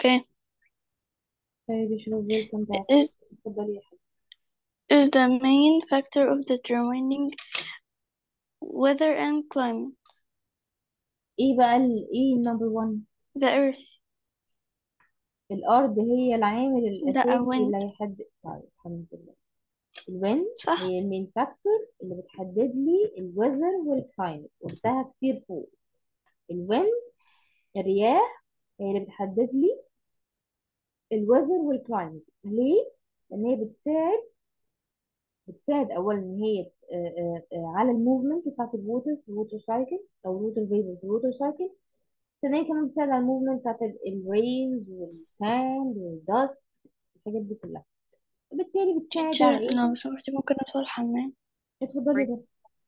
اوكي طيب يا شباب ويلكم باك is اتفضلي يا حبيبي is the main factor of determining weather and climate ايه بقى ال ايه النمبر 1 the earth الارض هي العامل the الاساسي wind اللي هيحدد طيب الحمد لله الويند صح هي المين فاكتور اللي بتحدد لي الويذر والكلايمت قلتها كتير فوق الويند الرياح هي اللي بتحدد لي الويذر والكلايمت ليه؟ لان هي بتساعد بتساعد اولا ان هي آه، آه، آه، على الموفمنت بتاعت الووتر في الووتر سايكل او الووتر فيبر في الووتر سايكل ثانيا كمان بتساعد على الموفمنت بتاعت الرينز والساند والدست الحاجات دي كلها وبالتالي بتساعد على teacher ايه؟ لو سمحتي ممكن ادخل الحمام اتفضلي ده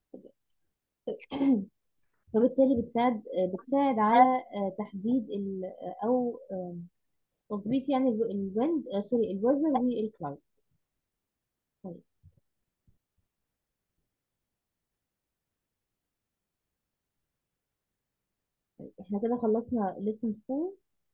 فبالتالي بتساعد بتساعد على آه، تحديد ال آه، او آه، تظبيط يعني الويند سوري الويذر والكلاود طيب طيب احنا كده خلصنا lesson 4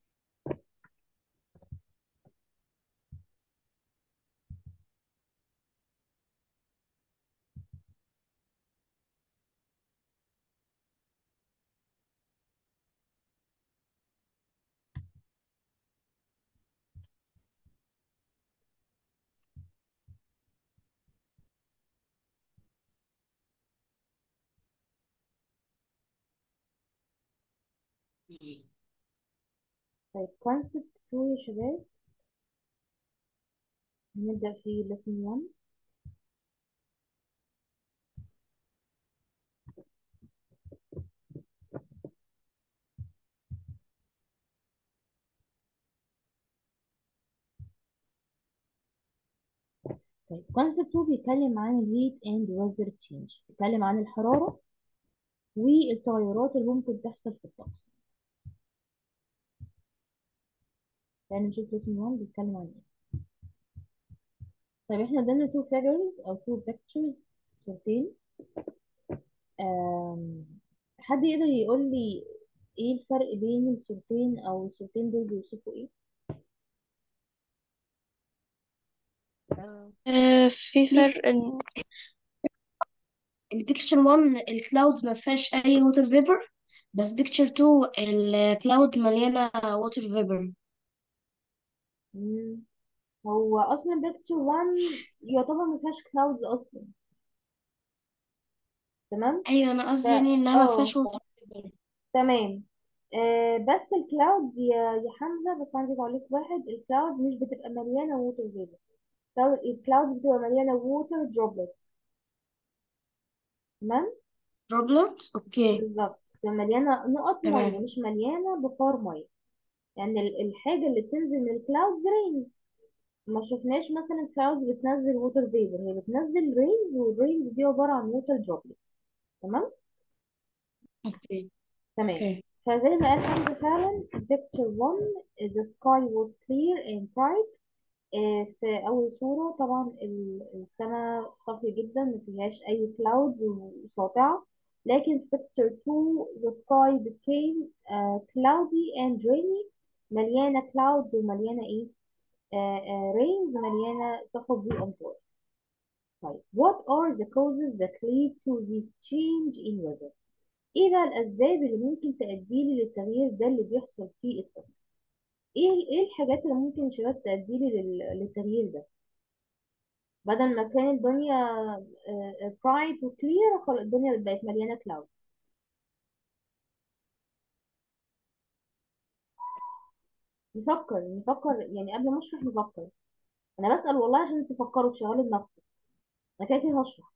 طيب concept 2 يا شباب نبدأ في lesson 1 طيب concept 2 بيتكلم عن ال heat and weather change بيتكلم عن الحرارة والتغيرات اللي ممكن تحصل في الطقس يعني نشوف lesson 1 بيتكلم عن ايه طيب احنا قدامنا two figures او two pictures صورتين أم، حد يقدر يقول لي ايه الفرق بين الصورتين او الصورتين دول بيوصفوا ايه آه في ميس فرق إن البيكتشر 1 الكلاودز ما فيهاش اي ووتر فيبر بس بيكتشر 2 الكلاود مليانه ووتر فيبر مم. هو اصلا picture 1 يعتبر ما فيهاش clouds اصلا تمام ايوه انا ف قصدي يعني انها ما فيهاش اه ووتر فيبر تمام آه بس الكلاودز يا يا حمزة بس عندي تعليق واحد الكلاودز مش بتبقى مليانة ووتر فيبر الكلاودز بتبقى مليانة ووتر دروبلتس تمام دروبلت اوكي بالظبط بتبقى مليانة نقط مية تمام مش مليانة بخار مية يعني ال- الحاجة اللي بتنزل من الكلاودز رينز ما شفناش مثلا كلاودز بتنزل ووتر فيبر هي بتنزل رينز والرينز دي عبارة عن ووتر دروبلتس تمام اوكي تمام اوكي فزي ما قال حمزة فعلا picture 1 the sky was clear and bright آه، في أول صورة طبعا ال- السماء صافية جدا ما فيهاش أي clouds وساطعة لكن في picture 2 the sky became آه، cloudy and rainy مليانة clouds ومليانة إيه آه، آه، rains مليانة سحب وأمطار طيب what are the causes that lead to this change in weather ايه بقى الاسباب اللي ممكن تؤدي لي للتغيير ده اللي بيحصل في الطقس ايه ايه الحاجات اللي ممكن شباب تؤدي لي لل- للتغيير ده بدل ما كانت الدنيا برايت وكلير خلاص الدنيا بقت مليانه كلاودز نفكر نفكر يعني قبل ما اشرح نفكر انا بسأل والله عشان تفكروا تشغلوا دماغكم انا كده كده هشرح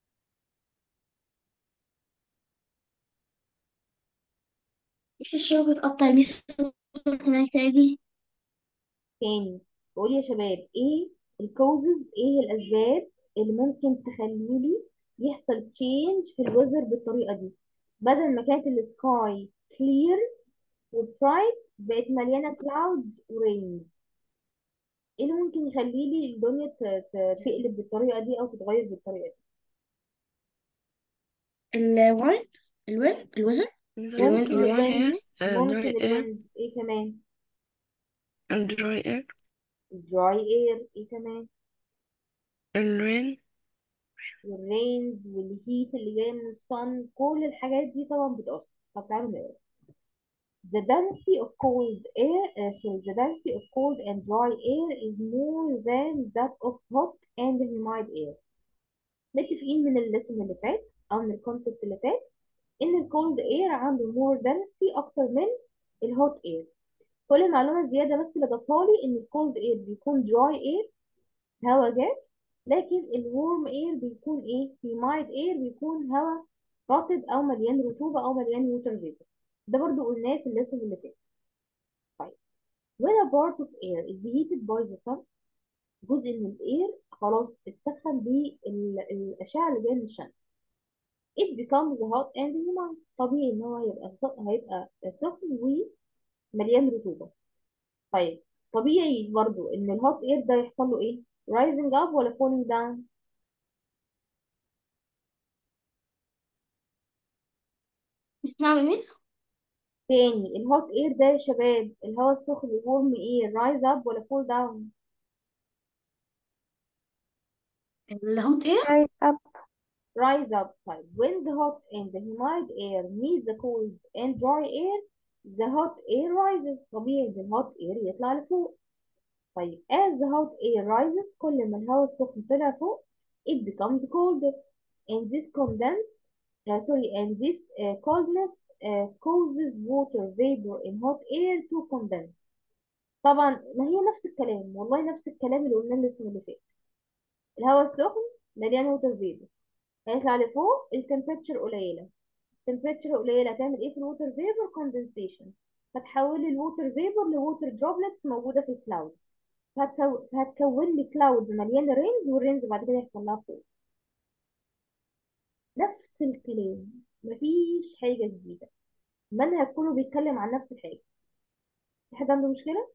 ميس الشبكة بتقطع ميس هناك دي تاني بقول يا شباب ايه الكوزز ايه الاسباب اللي ممكن تخلي لي يحصل تشينج في الويذر بالطريقه دي بدل ما كانت السكاي كلير وبرايت بقت مليانه كلاودز ورينز ايه اللي ممكن يخلي لي الدنيا ت- ت- تقلب بالطريقه دي او تتغير بالطريقه دي الويند الويند الوزر الويند ممكن الويند الويند يعني uh, ممكن dry air الويند ايه كمان and dry air dry air ايه كمان الرين والرينز والهيت اللي جاي من الصن كل الحاجات دي طبعا بتأثر طب تعالوا نقرا The density of cold air, uh, sorry, the density of cold and dry air is more than that of hot and humid air. متفقين من الليسن اللي فات او من الكونسبت اللي فات ان الكولد اير عنده more density اكتر من الهوت اير كل المعلومه الزياده بس اللي ضافها لي ان الكولد اير بيكون dry air هواء جاف لكن الورم اير بيكون ايه humid اير بيكون هواء رطب او مليان رطوبه او مليان ووتر فيبر ده برضو قلناه في الليسن اللي فات طيب when a part of air is heated by the sun جزء من الاير خلاص اتسخن بالاشعه اللي جايه من الشمس it becomes hot and humid طبيعي ان هو هيبقى هيبقى سخن ومليان رطوبه طيب طبيعي برضو ان الهوت اير ده يحصل له ايه rising up ولا falling down مش نعم يا ميس تاني الهوت اير ده يا شباب الهواء السخن الورم اير rise up ولا fall down الهوت اير rise up rise up طيب when the hot and the humid air meet the cold and dry air the hot air rises طبيعي ان الهوت اير يطلع لفوق طيب as the hot air rises كل ما الهواء السخن طلع فوق it becomes colder and this condense uh, sorry and this uh, coldness uh, causes water vapor in hot air to condense طبعا ما هي نفس الكلام والله نفس الكلام اللي قلناه الاسم اللي فات الهواء السخن مليان ووتر فيبر هيطلع لفوق التمبريتشر قليله التمبريتشر قليله هتعمل ايه في الووتر فيبر كوندنسيشن هتحول الووتر فيبر لووتر دروبلتس موجوده في الكلاودز فهتسو... هتكون لي كلاودز مليانه رينز والرينز بعد كده يحصل لها فوق نفس الكلام مفيش حاجه جديده المنهج كله بيتكلم عن نفس الحاجه في حد عنده مشكله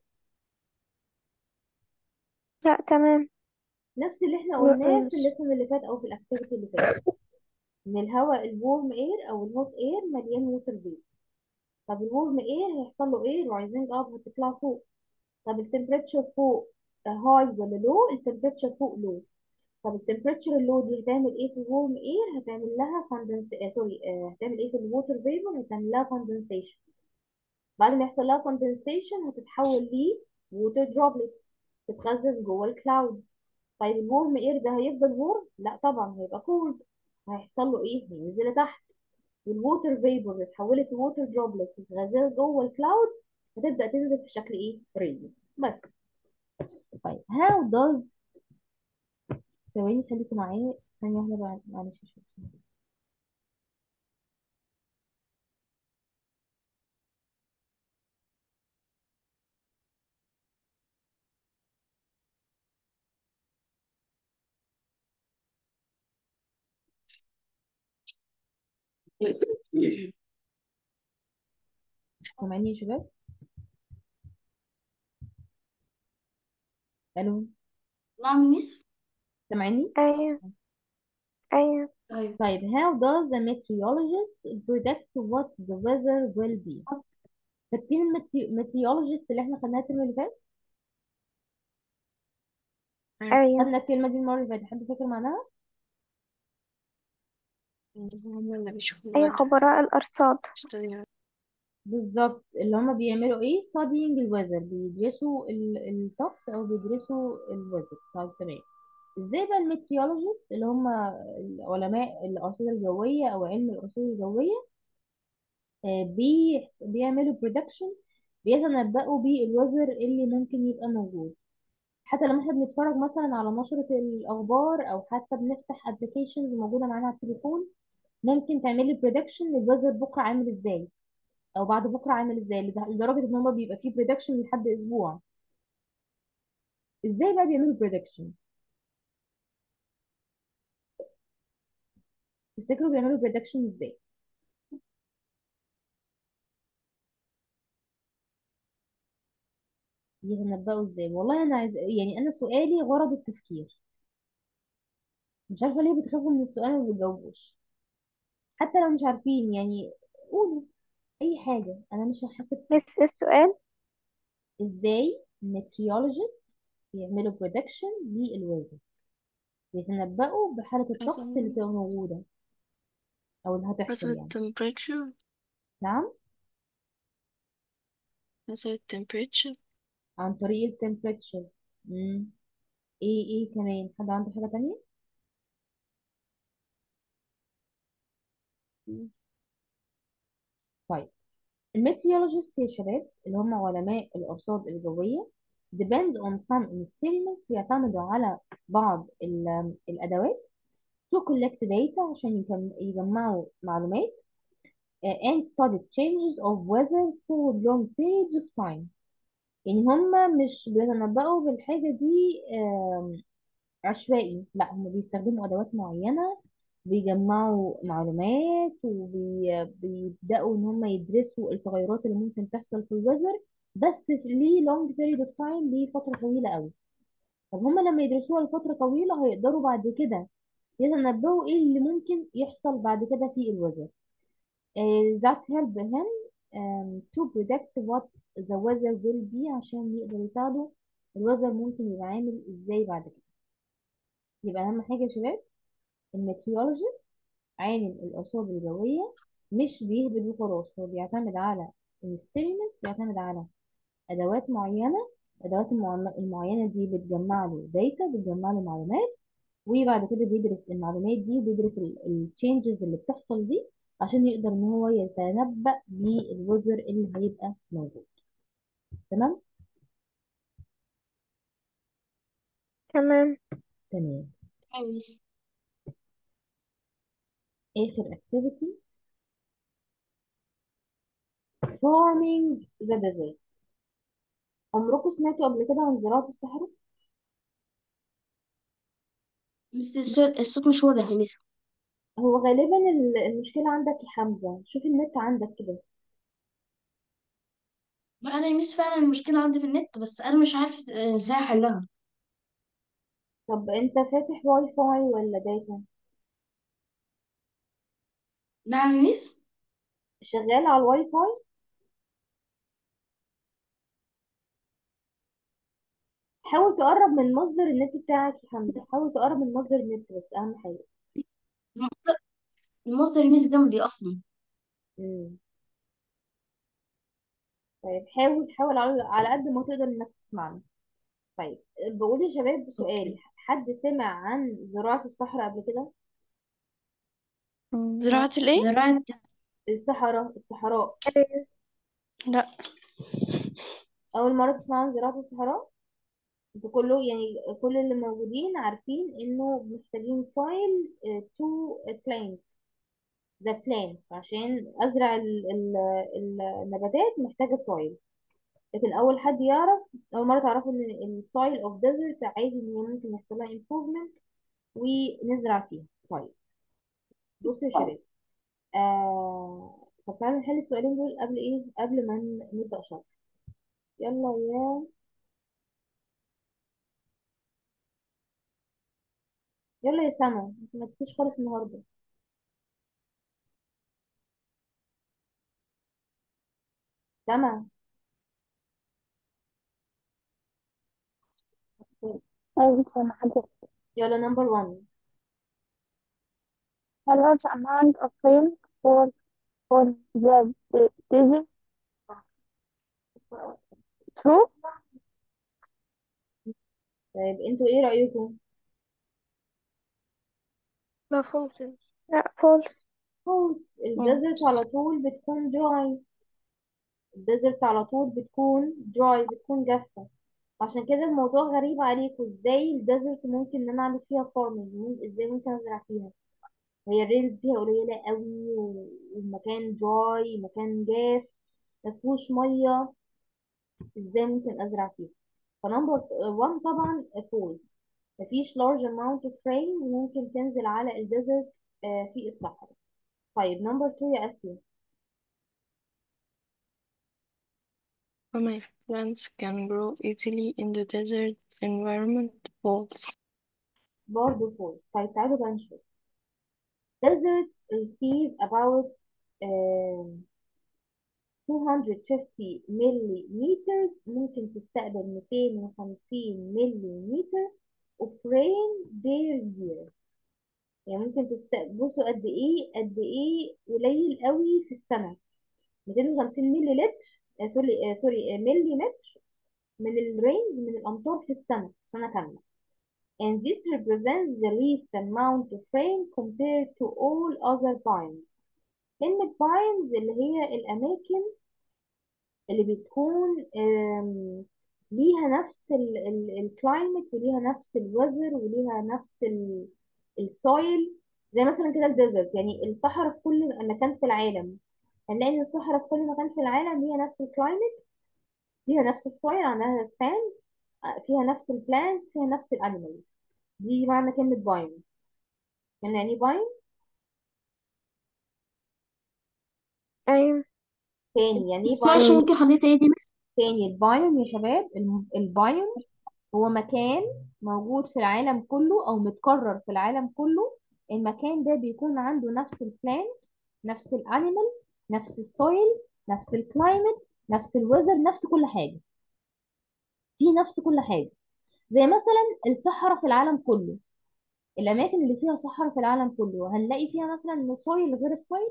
لا تمام نفس اللي احنا قلناه في ماشي الليسون اللي فات او في الاكتيفيتي اللي فاتت ان الهواء الورم اير او الهوت اير مليان ووتر فيبر طب الورم اير هيحصل له ايه رايزنج اب هتطلع فوق طب التمبريتشر فوق هاي ولا لو التمبريتشر فوق لو طب التمبريتشر اللو دي هتعمل ايه في الورم اير هتعمل لها كوندنس آه سوري آه هتعمل ايه في الووتر فيبر هتعمل لها كوندنسيشن بعد ما يحصل لها كوندنسيشن هتتحول ل ووتر دروبلتس تتخزن جوه الكلاودز طيب الورم اير ده هيفضل وورم لا طبعا هيبقى كولد هيحصل له ايه هينزل لتحت والووتر فيبر اللي اتحولت لووتر دروبلتس اتغذت جوه الكلاودز هتبدا تنزل في شكل ايه رينز بس طيب how does ثواني خليكم معايا ثانيه واحده بقى معلش يا شباب. سامعيني يا شباب الو نعم يا ميس سامعيني أيوة أيوة طيب طيب how does a meteorologist predict what the weather will be فاكرين الميتيورولوجيست اللي احنا خدناها الترم اللي فات أيوة خدنا الكلمه دي المره اللي فاتت حد فاكر معناها هم اللي بيشوفوا أيوة الوضع خبراء الأرصاد study بالظبط اللي هما بيعملوا ايه studying الويذر بيدرسوا الطقس او بيدرسوا الويذر طيب تمام ازاي بقى الميتيورولوجيست اللي هما علماء الارصاد الجويه او علم الارصاد الجويه آه، بي بيعملوا بريدكشن بيتنبؤوا بالويذر اللي ممكن يبقى موجود حتى لما احنا بنتفرج مثلا على نشرة الأخبار أو حتى بنفتح ابلكيشنز موجودة معانا على التليفون ممكن تعملي بريدكشن للويذر بكرة عامل ازاي أو بعد بكرة عامل ازاي لده- لدرجة إن هما بيبقى فيه بريدكشن لحد أسبوع ازاي بقى بيعملوا بريدكشن تفتكروا بيعملوا بريدكشن ازاي يتنبؤوا ازاي والله أنا عايز يعني أنا سؤالي غرض التفكير مش عارفة ليه بتخافوا من السؤال وما بتجاوبوش حتى لو مش عارفين يعني قولوا أي حاجة أنا مش هحاسب بس السؤال ازاي meteorologist يعملوا prediction للويذر يتنبأوا بحالة الطقس اللي حسب تبقى موجودة أو اللي حسب هتحصل يعني ال temperature نعم حسب ال temperature عن طريق ال temperature مم. ايه ايه كمان حد عنده حاجة تانية طيب الميتيولوجيست يا شباب اللي هم علماء الأرصاد الجوية depends on some instruments بيعتمدوا على بعض ال- الأدوات to collect data عشان يكم- يجمعوا معلومات uh, and study changes of weather for long periods of time يعني هم مش بيتنبأوا بالحاجة دي آم، عشوائي لا هم بيستخدموا أدوات معينة بيجمعوا معلومات وبيبدأوا إن هم يدرسوا التغيرات اللي ممكن تحصل في الويذر بس في ليه long period of time ليه فترة طويلة قوي طب هم لما يدرسوها لفترة طويلة هيقدروا بعد كده يتنبؤوا ايه اللي ممكن يحصل بعد كده في الويذر uh, that help him um, to predict what the weather will be عشان يقدر يساعده الويذر ممكن يبقى عامل ازاي بعد كده يبقى اهم حاجة يا شباب الميتيورولوجيست عالم الارصاد الجوية مش بيهبد وخلاص هو بيعتمد على instruments بيعتمد على ادوات معينة الادوات المعن- المعينة دي بتجمع له داتا بتجمع له معلومات وبعد كده بيدرس المعلومات دي وبيدرس التشينجز اللي بتحصل دي عشان يقدر ان هو يتنبأ بالوزر اللي هيبقى موجود تمام تمام تمام كويس اخر activity farming the desert عمركم سمعتوا قبل كده عن زراعة الصحراء بس الصوت الصوت مش واضح يا ميس هو غالبا ال- المشكلة عندك يا حمزة شوف النت عندك كده ما انا يا ميس فعلا المشكلة عندي في النت بس انا مش عارف ازاي احلها طب انت فاتح واي فاي ولا داتا نعم يا ميس شغال على الواي فاي حاول تقرب من مصدر النت بتاعك يا حمزة حاول تقرب من مصدر النت بس اهم حاجة المصدر المصدر يا ميس جنبي اصلا مم. طيب حاول حاول على على قد ما تقدر انك تسمعني طيب بقول يا شباب سؤال اوكي حد سمع عن زراعة الصحراء قبل كده زراعة الايه؟ زراعة الصحراء الصحراء لا أول مرة تسمعوا عن زراعة الصحراء انتوا كله يعني كل اللي موجودين عارفين انه محتاجين soil uh, to plant the plants عشان ازرع ال ال ال النباتات محتاجة soil لكن اول حد يعرف اول مرة تعرفوا ان ال soil of desert عادي ان هي ممكن يحصل لها improvement ونزرع فيها طيب بصوا يا شباب آه طب تعالوا نحل السؤالين دول قبل ايه قبل ما ن- نبدأ شرح يلا يا يلا يا سما انت ما تجيش خالص النهارده سما أيوة أنا حدث يلا نمبر 1 a large amount of rain falls on the de- desert. True? طيب انتوا ايه رأيكم لا فولس لا false. خالص الديزرت على طول بتكون دراي الديزرت على طول بتكون دراي بتكون جافة عشان كده الموضوع غريب عليكم ازاي الديزرت ممكن ان انا اعمل فيها فارمنج ازاي ممكن ازرع فيها هي الرينز فيها قليلة قوي و- والمكان دراي مكان جاف مفيهوش مية ازاي ممكن ازرع فيها فنمبر 1 طبعا فولز مفيش large amount of rain ممكن تنزل على الديزرت في الصحراء طيب نمبر 2 يا اسيا My plants can grow easily in the desert environment. False. برضه فولز طيب تعالوا بقى نشوف deserts receive about um, 250 ملي ممكن تستقبل 250 ملي of rain per year يعني ممكن تستقبل بصوا قد ايه قد ايه قليل قوي في السنة 250 ملي لتر آه سوري آه سوري آه ملي متر من الرينز من الأمطار في السنة سنة كاملة and this represents the least amount of rain compared to all other biomes كلمة biomes اللي هي الأماكن اللي بتكون آم، ليها نفس الكلايمت وليها نفس الوزر وليها نفس السويل زي مثلا كده الديزرت يعني الصحراء في كل مكان في العالم هنلاقي ان الصحراء في كل مكان في العالم ليها نفس الكلايمت ليها نفس السويل عندها الساند فيها نفس البلانتس فيها نفس الانيمالز دي معنى كلمة بايم يعني يعني بايم أيوة تاني يعني ايه معلش بايم ممكن حضرتك ايه دي بس تاني البايوم يا شباب الم- البايوم هو مكان موجود في العالم كله او متكرر في العالم كله المكان ده بيكون عنده نفس البلانت نفس الانيمال نفس السويل نفس الكلايمت نفس الوزر نفس كل حاجة في نفس كل حاجة زي مثلا الصحراء في العالم كله الأماكن اللي فيها صحراء في العالم كله هنلاقي فيها مثلا سويل غير السويل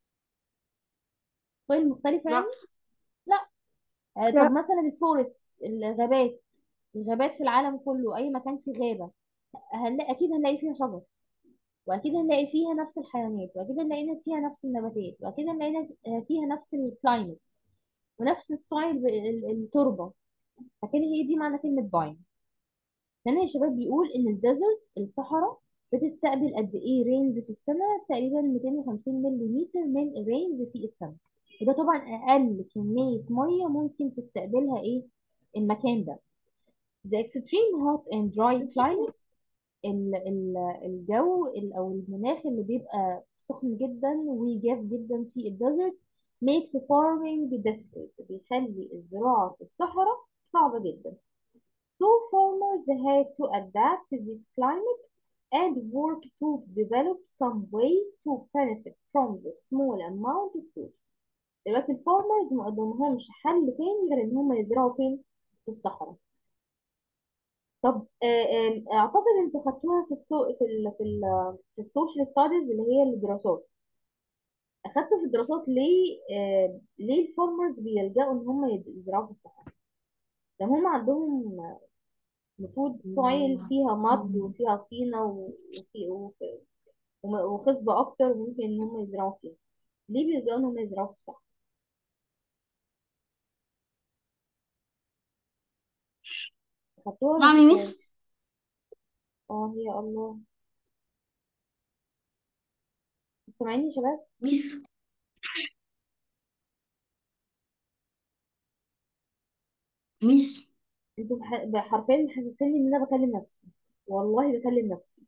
سويل مختلفة يعني لا لا آه، لا طب مثلا الفورست الغابات الغابات في العالم كله أي مكان فيه غابة هنلاقي أكيد هنلاقي فيها شجر وأكيد هنلاقي فيها نفس الحيوانات وأكيد هنلاقي فيها نفس النباتات وأكيد هنلاقي فيها نفس الكلايمت ونفس السويل ال- التربة فكده هي دي معنى كلمة باين هنا يا شباب بيقول إن الديزرت الصحراء بتستقبل قد إيه رينز في السنة تقريبا 250 ملم من الرينز في السنة وده طبعا أقل كمية مية ممكن تستقبلها إيه المكان ده The extreme hot and dry climate ال- ال- الجو ال- أو المناخ اللي بيبقى سخن جدا وجاف جدا في الديزرت makes farming difficult بيخلي الزراعة في الصحراء صعبة جدا So farmers had to adapt to this climate and work to develop some ways to benefit from the small amount of food. دلوقتي الفارمرز ما قدامهمش حل تاني غير ان هم يزرعوا فين؟ في الصحراء. طب آه، آه، اعتقد انتوا خدتوها في السو... في ال... في ال... في السوشيال ستاديز اللي هي الدراسات. اخدتوا في الدراسات ليه آه، ليه الفارمرز بيلجأوا ان هم يزرعوا في الصحراء؟ لان هم عندهم المفروض سويل فيها مد وفيها طينة و- وفي وفي- وم- وخصبة أكتر ممكن إن هم يزرعوا فيها ليه بيلجأوا إن هم يزرعوا في الصحراء؟ خدتوها ولا نعم يا خدتوها؟ مس اه يا الله سامعيني يا شباب؟ مس مس انتوا بح- حرفيا محسسيني إن أنا بكلم نفسي والله بكلم نفسي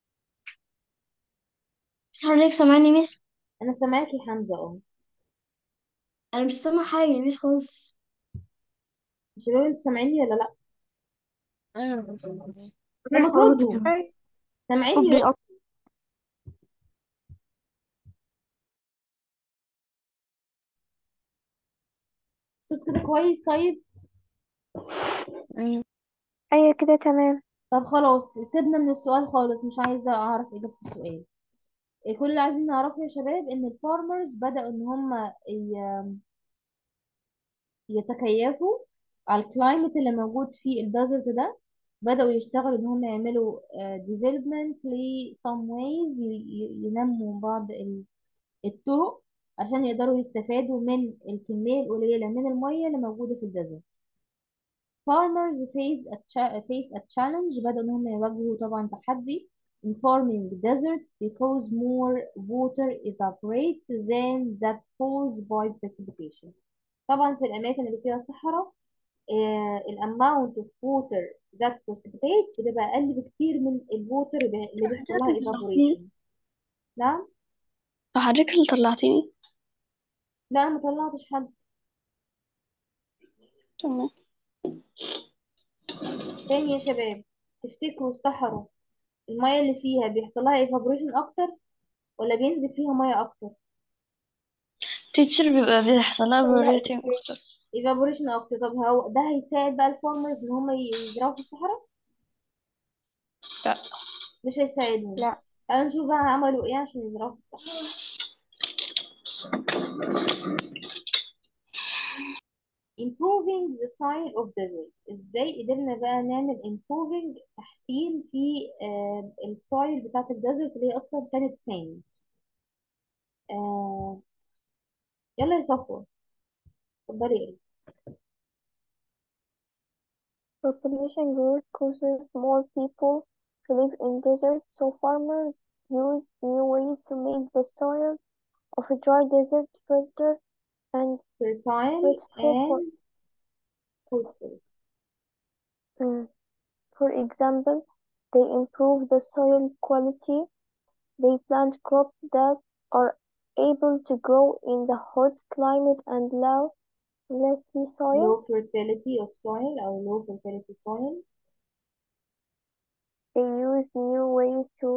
بس حضرتك سامعني مس أنا سامعاكي يا حمزة اه انا مش سامع حاجه يا مس خالص يا شباب انتوا سامعيني ولا لأ؟ أيوة بس لما حضرتك تردوا كمان أيوة سامعيني بيقطع صوت كده كويس طيب أيوة أيوة كده تمام طب خلاص سيبنا من السؤال خالص مش عايزة أعرف إجابة السؤال كل اللي عايزين نعرفه يا شباب إن الفارمرز بدأوا إن هم ي- يتكيفوا على الكلايمت اللي موجود في الديزرت ده بدأوا يشتغلوا إن هم يعملوا آه، development ل some ways ي- ي- ينموا بعض ال- الطرق عشان يقدروا يستفادوا من الكمية القليلة من المية اللي موجودة في الديزرت farmers face a, cha- face a challenge بدأوا إن هم يواجهوا طبعا تحدي in farming deserts because more water evaporates than that falls by precipitation طبعا في الأماكن اللي فيها صحراء آه ال amount of water that precipitate بتبقى أقل بكتير من الووتر اللي بيحصل لها حضرتك طلعتيني evaporation نعم حضرتك اللي طلعتيني لا أنا مطلعتش حد تمام تاني يا شباب تفتكروا الصحراء المية اللي فيها بيحصل لها evaporation أكتر ولا بينزل فيها مية أكتر teacher بيبقى بيحصل لها طب لا evaporating أكتر evaporation اكتر طب هو ده هيساعد بقى الفارمرز ان هم يزرعوا في الصحراء لا مش هيساعدهم لا تعالوا نشوف بقى عملوا ايه عشان يزرعوا في الصحراء improving the soil of desert ازاي قدرنا بقى نعمل improving تحسين في آه السويل بتاعت الديزرت اللي هي اصلا كانت سام آه يلا يا صفوة اتفضلي ايه population growth causes more people to live in deserts so farmers use new ways to make the soil of a dry desert fertile and fertile fruitful for, and fruitful mm, for example they improve the soil quality they plant crops that are able to grow in the hot climate and low leafy soil low fertility of soil or low fertility soil They use new ways to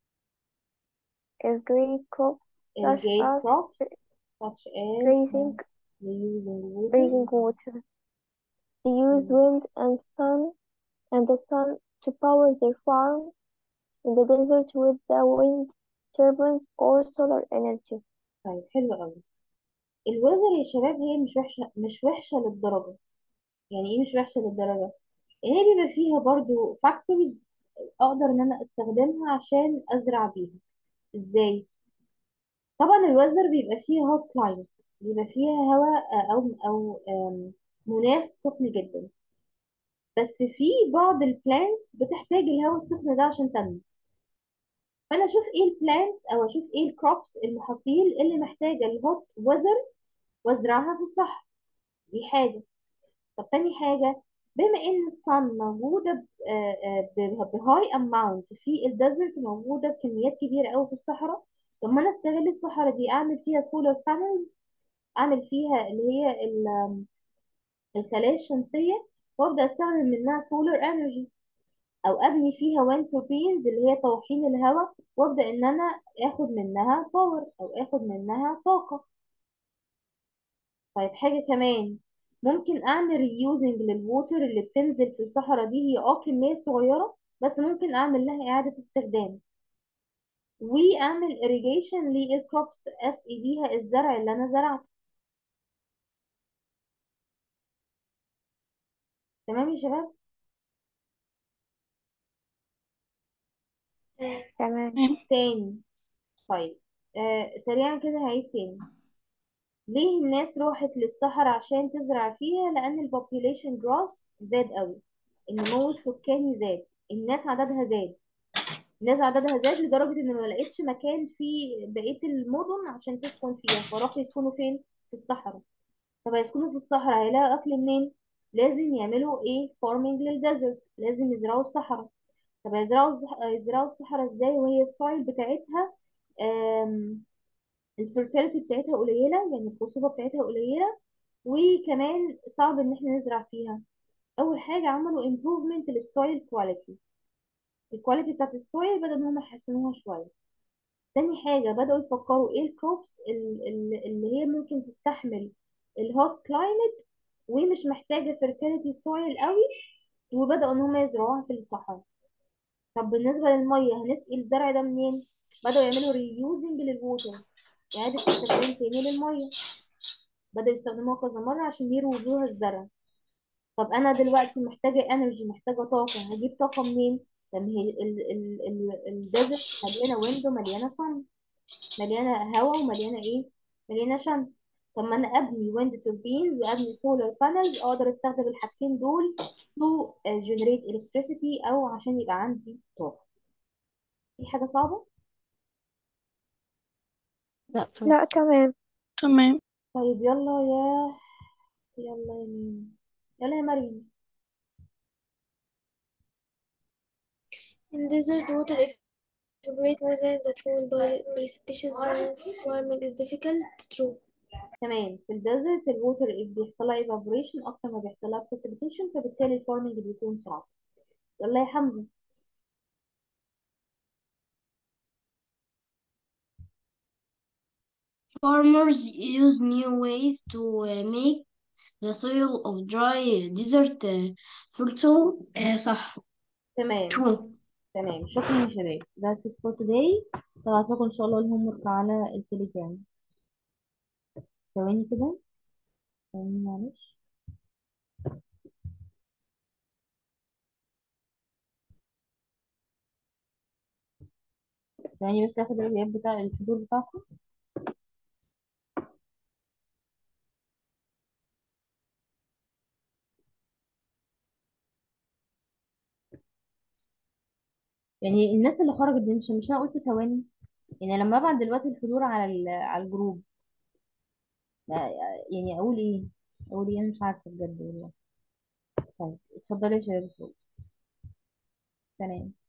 irrigate crops such irrigate as crops such as raising, reusing water raising water. They use Mm. wind and sun and the sun to power their farm in the desert with the wind turbines or solar energy. طيب حلو قوي الويذر يا شباب هي مش وحشة مش وحشة للدرجة يعني ايه مش وحشة للدرجة ان هي بيبقى فيها برضو فاكتورز اقدر ان انا استخدمها عشان ازرع بيها ازاي طبعا الويذر بيبقى فيه هوت كلايمت بيبقى فيها هواء او او آم، مناخ سخن جدا بس في بعض البلانتس بتحتاج الهواء السخن ده عشان تنمو فانا اشوف ايه البلانتس او اشوف ايه الكروبس المحاصيل اللي محتاجه الهوت ويذر وازرعها في الصحراء دي حاجه طب تاني حاجه بما ان الصن موجوده ب- آه، آه، ب- بهاي اماونت في الديزرت موجوده بكميات كبيره قوي في الصحراء طب ما انا استغل الصحراء دي اعمل فيها سولار بانلز اعمل فيها اللي هي ال- الخلايا الشمسيه وابدا استخدم منها سولار انرجي او ابني فيها ويند توربينز اللي هي طواحين الهواء وابدا ان انا اخد منها باور او اخد منها طاقه طيب حاجه كمان ممكن اعمل ريوزنج للووتر اللي بتنزل في الصحراء دي هي اه كميه صغيره بس ممكن اعمل لها اعاده استخدام واعمل irrigation للكروبس اسقي بيها الزرع اللي انا زرعته تمام يا شباب تمام تاني طيب آه سريعا كده هعيد تاني ليه الناس راحت للصحراء عشان تزرع فيها لان البوبيوليشن جروس زاد قوي النمو السكاني زاد الناس عددها زاد الناس عددها زاد لدرجة ان ما لقيتش مكان في بقية المدن عشان تسكن فيها فراحوا يسكنوا فين في الصحراء طب هيسكنوا في الصحراء هيلاقوا اكل منين لازم يعملوا ايه فارمنج للديزرت لازم يزرعوا الصحراء طب هيزرعوا الزح- يزرعوا الصحراء ازاي وهي السايل بتاعتها الفيرتيليتي بتاعتها قليلة يعني الخصوبة بتاعتها قليلة وكمان صعب ان احنا نزرع فيها اول حاجة عملوا improvement للسويل كواليتي الكواليتي بتاعت السويل بدأوا ان هم يحسنوها شوية تاني حاجة بدأوا يفكروا ايه الكروبس اللي هي ممكن تستحمل الهوت كلايمت ومش محتاجة fertility سويل قوي وبدأوا ان هم يزرعوها في الصحراء طب بالنسبة للمية هنسقي الزرع ده منين؟ بدأوا يعملوا ريوزنج للووتر إعادة استخدام تاني للمية بدأوا يستخدموها كذا مرة عشان يرووا بيها الزرع طب أنا دلوقتي محتاجة انرجي محتاجة طاقة هجيب طاقة منين؟ لما هي الديزرت مليانة ويند ومليانة صن مليانة هواء ومليانة إيه؟ مليانة شمس طب ما أنا أبني ويند توربينز وأبني سولار بانلز أقدر أستخدم الحاجتين دول to generate electricity أو عشان يبقى عندي طاقة في حاجة صعبة؟ لا تمام لا تمام تمام طيب يلا يا يلا يا مين يلا يا مريم In desert, water evaporate more than that fall by precipitation, so farming is difficult. True. تمام في الديزرت الووتر بيحصل لها evaporation اكتر ما بيحصل لها precipitation فبالتالي الفارمنج بيكون صعب يلا يا حمزة farmers use new ways to uh, make the soil of dry desert uh, fertile uh, صح تمام true تمام شكرا يا شباب that's it for today هبعت لكم ان شاء الله الهوم ورك على التليجرام ثواني كده ثواني معلش ثواني بس اخد الغياب بتاع الحضور بتاعكم يعني الناس اللي خرجت دي مش مش انا قلت ثواني يعني لما ابعت دلوقتي الحضور على ال- على الجروب لا، يعني اقول ايه اقول ايه انا مش عارفه بجد والله طيب اتفضلي يا شباب سلام